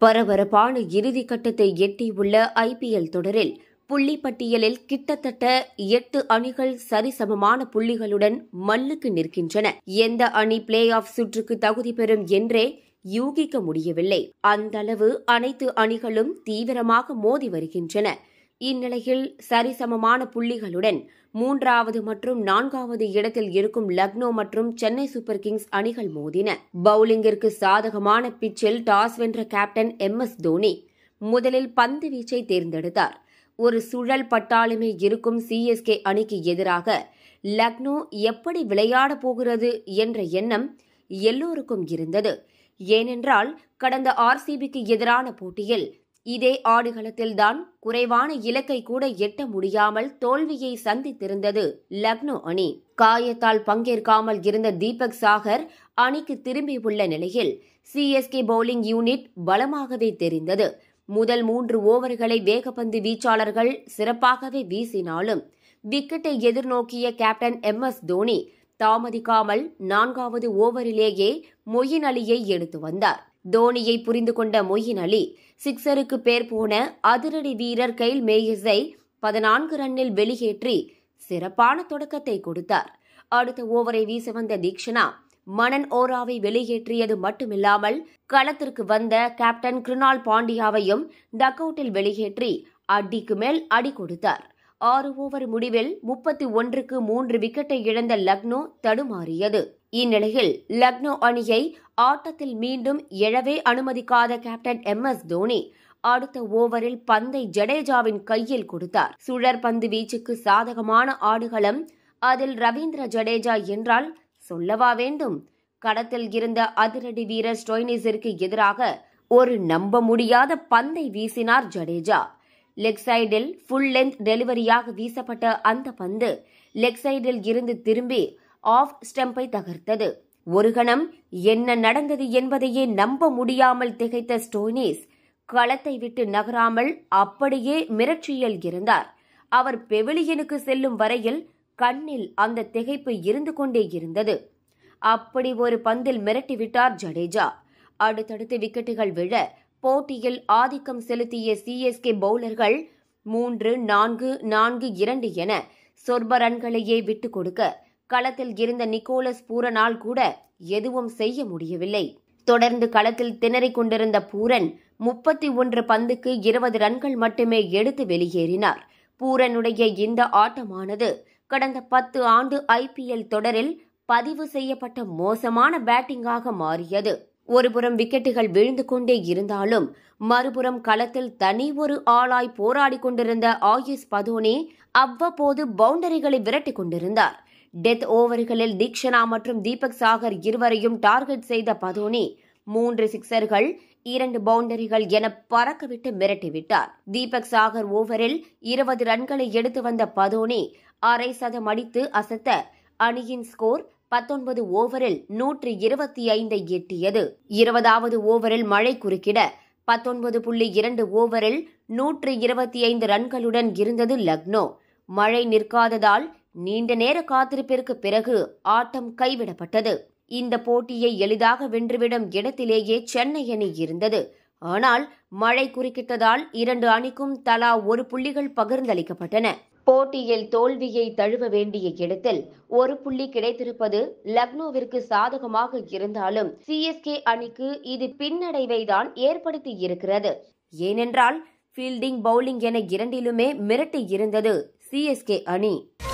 பரபரப்பான இறுதிக்கட்டத்தை எட்டியுள்ள ஐபிஎல் தொடரில் புள்ளி பட்டியலில் கிட்டத்தட்ட எட்டு அணிகள் சரிசமமான புள்ளிகளுடன் மல்லுக்கு நிற்கின்றன எந்த அணி பிளே ஆஃப் சுற்றுக்கு தகுதி பெறும் என்றே யூகிக்க முடியவில்லை அந்த அளவு அனைத்து அணிகளும் தீவிரமாக மோதி வருகின்றன இந்நிலையில் சரிசமமான புள்ளிகளுடன் மூன்றாவது மற்றும் நான்காவது இடத்தில் இருக்கும் லக்னோ மற்றும் சென்னை சூப்பர் கிங்ஸ் அணிகள் மோதின பவுலிங்கிற்கு சாதகமான பிச்சில் டாஸ் வென்ற கேப்டன் எம் எஸ் தோனி முதலில் பந்து வீச்சை தேர்ந்தெடுத்தார் ஒரு சுழல் பட்டாலுமே இருக்கும் சிஎஸ்கே அணிக்கு எதிராக லக்னோ எப்படி விளையாடப் போகிறது என்ற எண்ணம் எல்லோருக்கும் இருந்தது ஏனென்றால் கடந்த ஆர்சிபிக்கு எதிரான போட்டியில் இதே ஆடுகளத்தில்தான் குறைவான இலக்கை கூட எட்ட முடியாமல் தோல்வியை சந்தித்திருந்தது லக்னோ அணி காயத்தால் பங்கேற்காமல் இருந்த தீபக் சாகர் அணிக்கு திரும்பியுள்ள நிலையில் சிஎஸ்கே பவுலிங் யூனிட் பலமாகவே தெரிந்தது முதல் மூன்று ஓவர்களை வேகப்பந்து வீச்சாளர்கள் சிறப்பாகவே வீசினாலும் விக்கெட்டை எதிர்நோக்கிய கேப்டன் எம் எஸ் தோனி தாமதிக்காமல் நான்காவது ஓவரிலேயே மொயின் அலியை எடுத்து வந்தார் தோனியை புரிந்து கொண்ட மொயின் அலி சிக்ஸருக்கு பேர் போன அதிரடி வீரர் கைல் மேயஸை பதினான்கு ரன்னில் வெளியேற்றி சிறப்பான தொடக்கத்தை கொடுத்தார் அடுத்த ஓவரை வீச வந்த தீக்ஷனா மணன் ஓராவை வெளியேற்றியது மட்டுமில்லாமல் களத்திற்கு வந்த கேப்டன் கிருணால் பாண்டியாவையும் டக் அவுட்டில் வெளியேற்றி அடிக்கு மேல் அடி கொடுத்தார் ஆறு ஓவர் முடிவில் முப்பத்தி ஒன்றுக்கு மூன்று விக்கெட்டை இழந்த லக்னோ தடுமாறியது இந்நிலையில் லக்னோ அணியை ஆட்டத்தில் மீண்டும் எழவே அனுமதிக்காத கேப்டன் எம் எஸ் தோனி அடுத்த ஓவரில் பந்தை ஜடேஜாவின் கையில் கொடுத்தார் சுழற் பந்து வீச்சுக்கு சாதகமான ஆடுகளம் அதில் ரவீந்திர ஜடேஜா என்றால் சொல்லவா வேண்டும் களத்தில் இருந்த அதிரடி வீரர் ஸ்டோய்னிஸிற்கு எதிராக ஒரு நம்ப முடியாத பந்தை வீசினார் ஜடேஜா லெக் சைடில் ஃபுல் லென்த் டெலிவரியாக வீசப்பட்ட அந்த பந்து லெக் சைடில் இருந்து திரும்பி ஆஃப் ஸ்டம்பை தகர்த்தது ஒரு கணம் என்ன நடந்தது என்பதையே நம்ப முடியாமல் திகைத்த ஸ்டோனிஸ் களத்தை விட்டு நகராமல் அப்படியே மிரட்சியில் இருந்தார் அவர் பெவிலியனுக்கு செல்லும் வரையில் கண்ணில் அந்த திகைப்பு இருந்து கொண்டே இருந்தது அப்படி ஒரு பந்தில் மிரட்டிவிட்டார் ஜடேஜா அடுத்தடுத்து விக்கெட்டுகள் விழ போட்டியில் ஆதிக்கம் செலுத்திய சிஎஸ்கே பவுலர்கள் மூன்று நான்கு நான்கு இரண்டு என சொற்ப ரன்களையே விட்டுக் கொடுக்க களத்தில் இருந்த நிக்கோலஸ் பூரனால் கூட எதுவும் செய்ய முடியவில்லை தொடர்ந்து களத்தில் திணறிக் கொண்டிருந்த பூரன் முப்பத்தி ஒன்று பந்துக்கு இருபது ரன்கள் மட்டுமே எடுத்து வெளியேறினார் பூரனுடைய இந்த ஆட்டமானது கடந்த பத்து ஆண்டு ஐபிஎல் தொடரில் பதிவு செய்யப்பட்ட மோசமான பேட்டிங்காக மாறியது ஒருபுறம் விக்கெட்டுகள் விழுந்து கொண்டே இருந்தாலும் மறுபுறம் களத்தில் தனி ஒரு ஆளாய் போராடி கொண்டிருந்த ஆயுஷ் பதோனி அவ்வப்போது பவுண்டரிகளை விரட்டிக் கொண்டிருந்தார் டெத் ஓவர்களில் தீக்ஷனா மற்றும் தீபக் சாகர் இருவரையும் டார்கெட் செய்த பதோனி மூன்று சிக்சர்கள் இரண்டு பவுண்டரிகள் என பறக்கவிட்டு மிரட்டிவிட்டார் தீபக் சாகர் ஓவரில் இருபது ரன்களை எடுத்து வந்த பதோனி அரை சதம் அடித்து அசத்த அணியின் ஸ்கோர் பத்தொன்பது ஓவரில் நூற்று இருபத்தி ஐந்தை எட்டியது இருபதாவது ஓவரில் மழை குறுக்கிட பத்தொன்பது புள்ளி இரண்டு ஓவரில் நூற்று இருபத்தி ஐந்து ரன்களுடன் இருந்தது லக்னோ மழை நிற்காததால் நீண்ட நேர காத்திருப்பிற்கு பிறகு ஆட்டம் கைவிடப்பட்டது இந்த போட்டியை எளிதாக வென்றுவிடும் இடத்திலேயே சென்னை அணி இருந்தது ஆனால் மழை குறுக்கிட்டதால் இரண்டு அணிக்கும் தலா ஒரு புள்ளிகள் பகிர்ந்தளிக்கப்பட்டன போட்டியில் தோல்வியை தழுவ வேண்டிய இடத்தில் ஒரு புள்ளி கிடைத்திருப்பது லக்னோவிற்கு சாதகமாக இருந்தாலும் சிஎஸ்கே அணிக்கு இது பின்னடைவை தான் ஏற்படுத்தி இருக்கிறது ஏனென்றால் ஃபீல்டிங் பவுலிங் என இரண்டிலுமே மிரட்டி இருந்தது சிஎஸ்கே அணி